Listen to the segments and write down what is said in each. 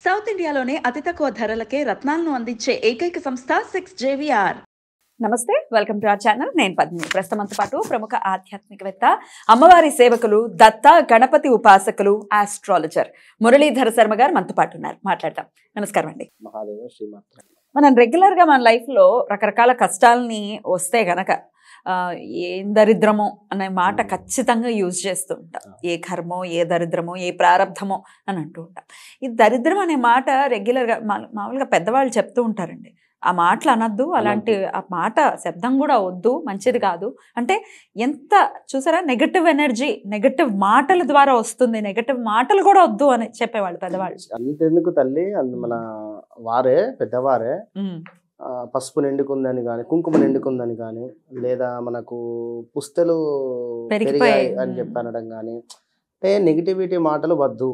South ఇండియాలోనే అతి తక్కువ ధరలకే రత్నాలను అందించే ఏకైక సంస్థ సిక్స్ జేవిఆర్ నమస్తే వెల్కమ్ టు అవర్ ఛానల్ నేను పద్మిని ప్రస్తుతంతో పాటు ప్రముఖ ఆధ్యాత్మికవేత్త అమ్మవారి సేవకులు దత్త గణపతి ఉపాసకులు ఆస్ట్రాలజర్ మురళీధర శర్మ గారు మనతో పాటు ఉన్నారు మాట్లాడదాం నమస్కారం అండి మహాదేవ శ్రీమాత్ర మనం రెగ్యులర్ గా మన లైఫ్ లో రకరకాల కష్టాలని వస్తే గనక ఆ, ఏం దరిద్రమో అనే మాట ఖచ్చితంగా యూజ్ చేస్తూ ఉంటాం ఏ కర్మో ఏ దరిద్రమో ఏ ప్రారంధమో అని అంటూ ఉంటాం ఈ దరిద్రం అనే మాట రెగ్యులర్గా మామూలుగా పెద్దవాళ్ళు చెప్తూ ఉంటారండి ఆ మాటలు అనొద్దు అలాంటి ఆ మాట శబ్దం కూడా వద్దు మంచిది కాదు అంటే ఎంత చూసారా నెగటివ్ ఎనర్జీ నెగటివ్ మాటల ద్వారా వస్తుంది నెగటివ్ మాటలు కూడా వద్దు అని చెప్పేవాళ్ళు పెద్దవాళ్ళు అంతెందుకు తల్లి అందు మన వారే పెద్దవారే ఉమ్, ఆ, పసుపు నిండుకుందని కానీ కుంకుమ నిండుకుందని కానీ లేదా మనకు పుస్తలు పెరిగిపోయాయి. పెరిగాయి అని చెప్పి అనడం కానీ అంటే నెగిటివిటీ మాటలు వద్దు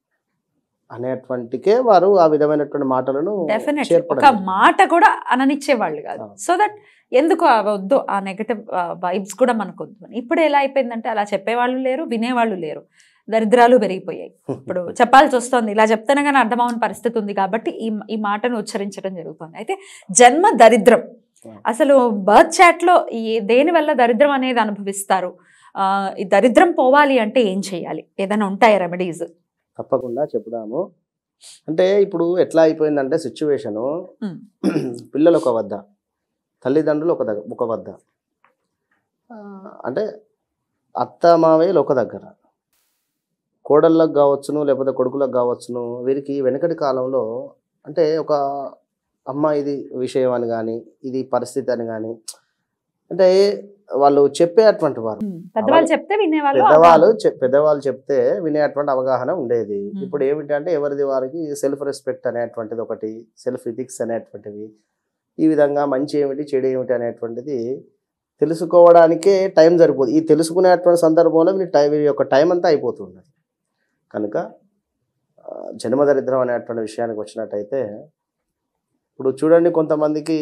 అనేటువంటికే వారు ఆ విధమైనటువంటి మాటలను డెఫినెట్ చేర్పడం ఒక మాట కూడా అననిచ్చేవాళ్ళు కాదు అవును. సో దట్ ఎందుకు ఆ వద్దు ఆ నెగటివ్ వైబ్స్ కూడా మనకు వద్దు అని ఇప్పుడు ఎలా అయిపోయిందంటే అలా చెప్పేవాళ్ళు లేరు వినేవాళ్ళు లేరు దరిద్రాలు పెరిగిపోయాయి ఇప్పుడు చెప్పాల్సి వస్తుంది ఇలా చెప్తేనే కానీ అర్థమవని పరిస్థితి ఉంది కాబట్టి ఈ ఈ మాటను ఉచ్చరించడం జరుగుతుంది అయితే జన్మ దరిద్రం అసలు బర్త్ చాట్ లో ఈ దేని వల్ల దరిద్రం అనేది అనుభవిస్తారు ఆ, ఈ దరిద్రం పోవాలి అంటే ఏం చేయాలి ఏదైనా ఉంటాయా రెమెడీస్ తప్పకుండా చెప్దాము అంటే ఇప్పుడు ఎట్లా అయిపోయిందంటే సిచ్యువేషను పిల్లలు ఒక వద్ద తల్లిదండ్రులు ఒక దగ్గర ఒక వద్ద ఆ, అంటే అత్త మావయ్యలు ఒక దగ్గర కోడళ్ళకు కావచ్చును లేకపోతే కొడుకులకు కావచ్చును వీరికి వెనకటి కాలంలో అంటే ఒక అమ్మ ఇది విషయం అని కానీ ఇది పరిస్థితి అని కానీ అంటే వాళ్ళు చెప్పేటువంటి వారు పెద్దవాళ్ళు చెప్తే వినేవాళ్ళు పెద్దవాళ్ళు చెప్- పెద్దవాళ్ళు చెప్తే వినేటువంటి అవగాహన ఉండేది Hmm. ఇప్పుడు ఏమిటంటే ఎవరిది వారికి సెల్ఫ్ రెస్పెక్ట్ అనేటువంటిది ఒకటి సెల్ఫ్ ఇథిక్స్ అనేటువంటివి ఈ విధంగా మంచి ఏమిటి చెడు ఏమిటి అనేటువంటిది తెలుసుకోవడానికే టైం సరిపోదు ఈ తెలుసుకునేటువంటి సందర్భంలో మీ టైం వీరి యొక్క టైం అంతా అయిపోతుంది కనుక ఆ, జన్మదరిద్రం అనేటువంటి విషయానికి వచ్చినట్టయితే ఇప్పుడు చూడండి కొంతమందికి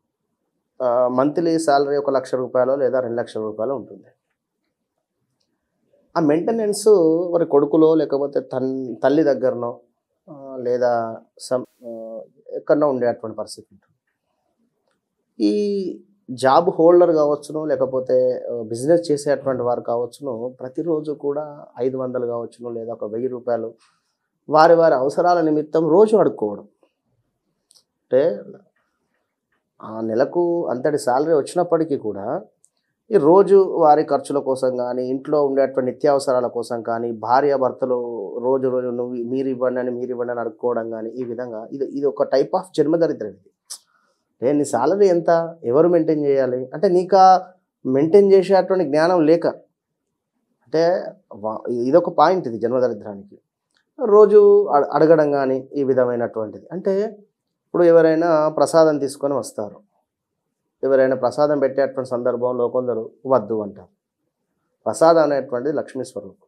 మంత్లీ శాలరీ ఒక లక్ష రూపాయలు లేదా రెండు లక్షల రూపాయలు ఉంటుంది ఆ మెయింటెనెన్స్ మరి కొడుకులో లేకపోతే తన్ తల్లి దగ్గరనో ఆ, లేదా సమ్ ఆ, ఎక్కడనో ఉండేటువంటి పరిస్థితి ఉంటుంది ఈ జాబ్ హోల్డర్ కావచ్చును లేకపోతే బిజినెస్ చేసేటువంటి వారు కావచ్చును ప్రతిరోజు కూడా ఐదు వందలు కావచ్చును లేదా ఒక వెయ్యి రూపాయలు వారి వారి అవసరాల నిమిత్తం రోజు అడుక్కోవడం అంటే ఆ నెలకు అంతటి శాలరీ వచ్చినప్పటికీ కూడా ఈ రోజు వారి ఖర్చుల కోసం కానీ ఇంట్లో ఉండేటువంటి నిత్యావసరాల కోసం కానీ భార్య భర్తలు రోజు రోజు నువ్వు మీరు ఇవ్వండి అని మీరు ఇవ్వండి అని అడుక్కోవడం కానీ ఈ విధంగా ఇది ఇది ఒక టైప్ ఆఫ్ జన్మదరిద్రం ఇది అంటే నీ శాలరీ ఎంత ఎవరు మెయింటైన్ చేయాలి అంటే నీకు మెయింటైన్ చేసేటువంటి జ్ఞానం లేక అంటే వా- ఇదొక పాయింట్ ఇది జన్మదరిద్రానికి రోజు అడ- అడగడం కానీ ఈ విధమైనటువంటిది అంటే ఇప్పుడు ఎవరైనా ప్రసాదం తీసుకొని వస్తారు ఎవరైనా ప్రసాదం పెట్టేటువంటి సందర్భంలో కొందరు వద్దు అంటారు ప్రసాదం అనేటువంటిది లక్ష్మీ స్వరూపం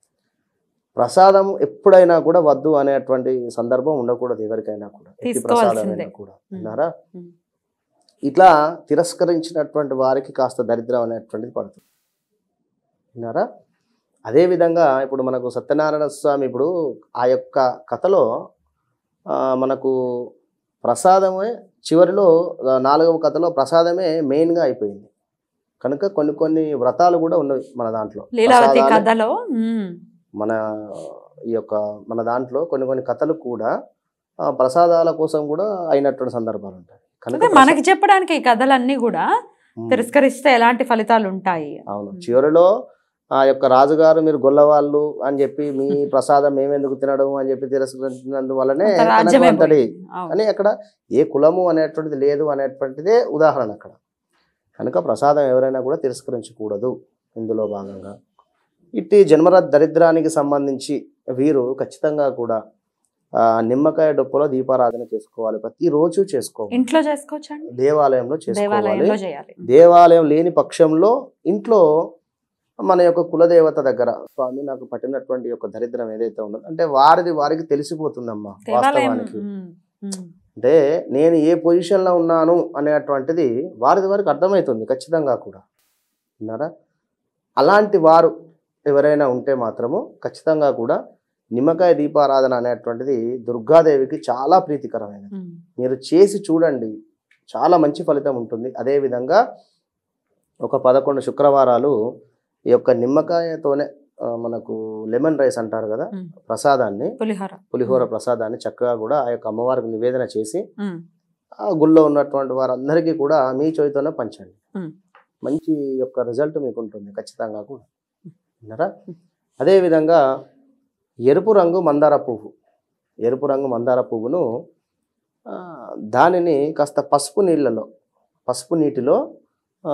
ప్రసాదం ఎప్పుడైనా కూడా వద్దు అనేటువంటి సందర్భం ఉండకూడదు ఎవరికైనా కూడా ఎట్టి తీసుకోవాల్సిందే. ప్రసాదమైనా కూడా ఉమ్. విన్నారా ఉమ్. ఇట్లా తిరస్కరించినటువంటి వారికి కాస్త దరిద్రం అనేటువంటిది పడుతుంది విన్నారా అదేవిధంగా ఇప్పుడు మనకు సత్యనారాయణ స్వామి ఇప్పుడు ఆ యొక్క కథలో ఆ, మనకు ప్రసాదమే చివరిలో ఆ, నాలుగవ కథలో ప్రసాదమే మెయిన్గా అయిపోయింది కనుక కొన్ని కొన్ని వ్రతాలు కూడా ఉన్నవి మన దాంట్లో లీలావతి ప్రసాదాలు- కథలో ఉమ్, మన ఈ యొక్క మన దాంట్లో కొన్ని కొన్ని కథలు కూడా ఆ, ప్రసాదాల కోసం కూడా అయినటువంటి సందర్భాలు ఉంటాయి కనుక అంటే మనకి చెప్పడానికి ఈ కథలన్నీ కూడా ఉమ్. తిరస్కరిస్తే ఎలాంటి ఫలితాలు ఉంటాయి అవును ఉమ్. చివరిలో ఆ యొక్క రాజుగారు మీరు గొల్లవాళ్ళు అని చెప్పి మీ ప్రసాదం మేమెందుకు తినడం అని చెప్పి తిరస్కరించినందువల్లనే అంత రాజ్యమే కనకవంతుడి పోయింది. అవును. అని అక్కడ ఏ కులము అనేటువంటిది లేదు అనేటువంటిదే ఉదాహరణ అక్కడ కనుక ప్రసాదం ఎవరైనా కూడా తిరస్కరించకూడదు ఇందులో భాగంగా ఇట్టి జన్మర దరిద్రానికి సంబంధించి వీరు ఖచ్చితంగా కూడా ఆ, నిమ్మకాయ డొప్పలో దీపారాధన చేసుకోవాలి ప్రతిరోజు చేసుకోవాలి ఇంట్లో చేసుకోవచ్చండి దేవాలయంలో చేసుకోవాలి దేవాలయంలో చేయాలి దేవాలయం లేని పక్షంలో ఇంట్లో మన యొక్క కులదేవత దగ్గర స్వామి నాకు పట్టినటువంటి యొక్క దరిద్రం ఏదైతే ఉన్నదో అంటే వారిది వారికి తెలిసిపోతుందమ్మా దేవాలయం వాస్తవానికి ఉమ్, ఉమ్. అంటే నేను ఏ పొజిషన్లో ఉన్నాను అనేటువంటిది వారిది వారికి అర్థమవుతుంది ఖచ్చితంగా కూడా విన్నారా అలాంటి వారు ఎవరైనా ఉంటే మాత్రము ఖచ్చితంగా కూడా నిమ్మకాయ దీపారాధన అనేటువంటిది దుర్గాదేవికి చాలా ప్రీతికరమైనది ఉమ్. మీరు చేసి చూడండి చాలా మంచి ఫలితం ఉంటుంది అదేవిధంగా ఒక పదకొండు శుక్రవారాలు ఈ యొక్క నిమ్మకాయతోనే ఆ, మనకు లెమన్ రైస్ అంటారు కదా ఉమ్. ప్రసాదాన్ని పులిహోర పులిహోర ప్రసాదాన్ని చక్కగా కూడా ఆ యొక్క అమ్మవారికి నివేదన చేసి ఉమ్. ఆ గుళ్ళో ఉన్నటువంటి వారందరికీ కూడా మీ చేతితోనే పంచండి ఉమ్. మంచి యొక్క రిజల్ట్ మీకు ఉంటుంది ఖచ్చితంగా కూడా విన్నారా అదేవిధంగా ఎరుపు రంగు మందార పువ్వు ఎరుపు రంగు మందార పువ్వును ఆ, దానిని కాస్త పసుపు నీళ్ళలో పసుపు నీటిలో ఆ,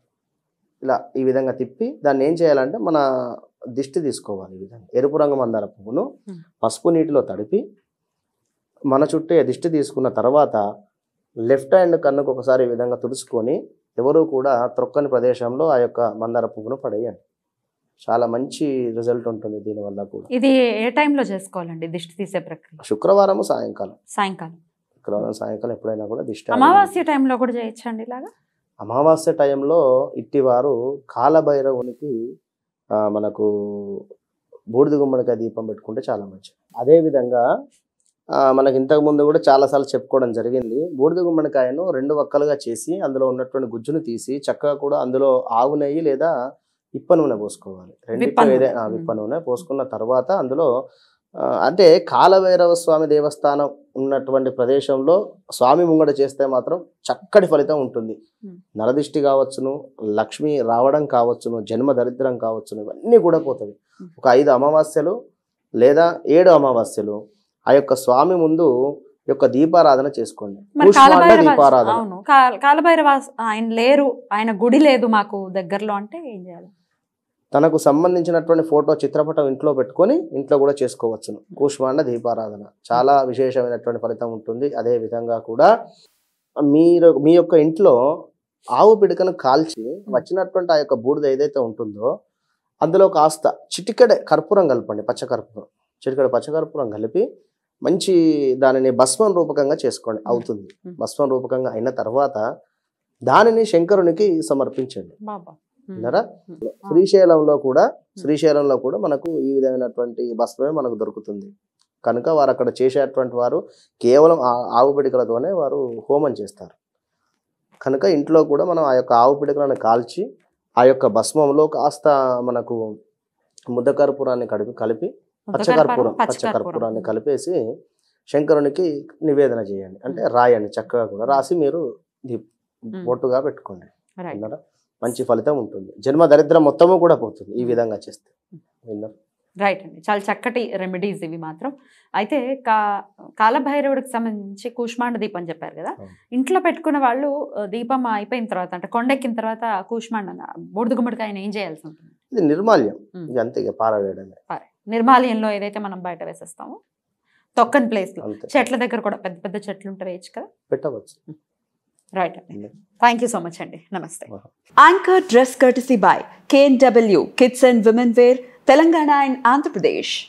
ఇలా ఈ విధంగా తిప్పి దాన్ని ఏం చేయాలంటే మన దిష్టి తీసుకోవాలి ఈ విధంగా ఎరుపు రంగు మందార పువ్వును Hmm. పసుపు నీటిలో తడిపి మన చుట్టే దిష్టి తీసుకున్న తర్వాత లెఫ్ట్ హ్యాండ్ కన్నుకు ఒకసారి ఈ విధంగా తుడుచుకొని ఎవరు కూడా త్రొక్కని ప్రదేశంలో ఆ యొక్క మందార పువ్వును పడేయండి చాలా మంచి రిజల్ట్ ఉంటుంది దీనివల్ల కూడా ఇది ఏ టైంలో చేసుకోవాలండి దిష్టి తీసే ప్రక్రియ శుక్రవారం సాయంకాలం సాయంకాలం శుక్రవారం సాయంకాలం ఎప్పుడైనా కూడా దిష్టి అమావాస్య టైంలో కూడా చేయొచ్చండి ఇలాగా అమావాస్య టైంలో ఇట్టివారు కాలభైరవునికి ఆ, మనకు బూడిద గుమ్మడికాయ దీపం పెట్టుకుంటే చాలా మంచిది అదేవిధంగా ఆ, మనకి ఇంతకు ముందు కూడా చాలాసార్లు చెప్పుకోవడం జరిగింది బూడిద గుమ్మడికాయను రెండు వక్కలుగా చేసి అందులో ఉన్నటువంటి గుజ్జును తీసి చక్కగా కూడా అందులో ఆవు నెయ్యి లేదా ఇప్ప నూనె పోసుకోవాలి విప్ప రెండిట్లో నూనె. ఏదైనా ఆ, విప్ప నూనె పోసుకున్న తర్వాత అందులో ఆ, అంటే కాలభైరవ స్వామి దేవస్థానం ఉన్నటువంటి ప్రదేశంలో స్వామి ముంగడ చేస్తే మాత్రం చక్కటి ఫలితం ఉంటుంది Hmm. నరదిష్టి కావచ్చును లక్ష్మి రావడం కావచ్చును జన్మ దరిద్రం కావచ్చును ఇవన్నీ కూడా పోతాయి Hmm. ఒక ఐదు అమావాస్యలు లేదా ఏడు అమావాస్యలు ఆ యొక్క స్వామి ముందు ఈ యొక్క దీపారాధన చేసుకోండి మరి కూష్మాండ కాలభైరవ దీపారాధన అవును కా- కాలభైరవ ఆయన లేరు ఆయన గుడి లేదు మాకు దగ్గరలో అంటే ఏం చేయాలి తనకు సంబంధించినటువంటి ఫోటో చిత్రపటం ఇంట్లో పెట్టుకొని ఇంట్లో కూడా చేసుకోవచ్చును కూష్మాండ దీపారాధన చాలా విశేషమైనటువంటి ఫలితం ఉంటుంది అదే విధంగా కూడా మీరు మీ యొక్క ఇంట్లో ఆవు పిడకను కాల్చి వచ్చినటువంటి ఆ యొక్క బూడిద ఏదైతే ఉంటుందో అందులో కాస్త చిటికెడే కర్పూరం కలపండి పచ్చకర్పూరం చిటికెడ పచ్చకర్పూరం కలిపి మంచి దానిని భస్మం రూపకంగా చేసుకోండి అవుతుంది Hmm. భస్మం రూపకంగా అయిన తర్వాత దానిని శంకరునికి సమర్పించండి బాబా ఉమ్. విన్నారా ఉమ్. శ్రీశైలంలో కూడా శ్రీశైలంలో కూడా మనకు ఈ విధమైనటువంటి భస్మమే మనకు దొరుకుతుంది కనుక వారు అక్కడ చేసేటువంటి వారు కేవలం ఆ- ఆవు పిడికలతోనే వారు హోమం చేస్తారు కనుక ఇంట్లో కూడా మనం ఆ యొక్క ఆవు పిడికలను కాల్చి ఆ యొక్క భస్మంలో కాస్త మనకు ముద్దకర్పూరాన్ని కలిపి కలిపి పచ్చకర్పూరం పచ్చకర్పూరాన్ని కలిపేసి శంకరునికి నివేదన చేయండి అంటే రాయండి చక్కగా కూడా రాసి మీరు దీ- ఉమ్. బొట్టుగా పెట్టుకోండి రైట్ విన్నారా మంచి ఫలితం ఉంటుంది జన్మ దరిద్రం మొత్తము కూడా పోతుంది ఈ విధంగా చేస్తే విన్నారు రైట్ అండి చాలా చక్కటి రెమెడీస్ ఇవి మాత్రం అయితే కా కాలభైరవుడికి సంబంధించి కూష్మాండ దీపం చెప్పారు కదా అవును. ఇంట్లో పెట్టుకున్న వాళ్ళు ఆ, దీపం అయిపోయిన తర్వాత అంటే కొండెక్కిన తర్వాత కూష్మాండ బూడిద గుమ్మడికాయని ఏం చేయాల్సి ఉంటుంది ఇది నిర్మాల్యం ఉమ్. ఇక అంతే ఇక పారవేయడమే పారే. నిర్మాలయంలో ఏదైతే మనం బయట వేసేస్తామో తొక్కని ప్లేస్ లో అంతే చెట్ల దగ్గర కూడా పెద్ద పెద్ద చెట్లు ఉంటే వేయచ్చు కదా పెట్టవచ్చు రైట్ అండి థ్యాంక్ యూ సో మచ్ అండి నమస్తే Anchor Dress Courtesy by KNW Kids and Women Wear, Telangana and Andhra Pradesh.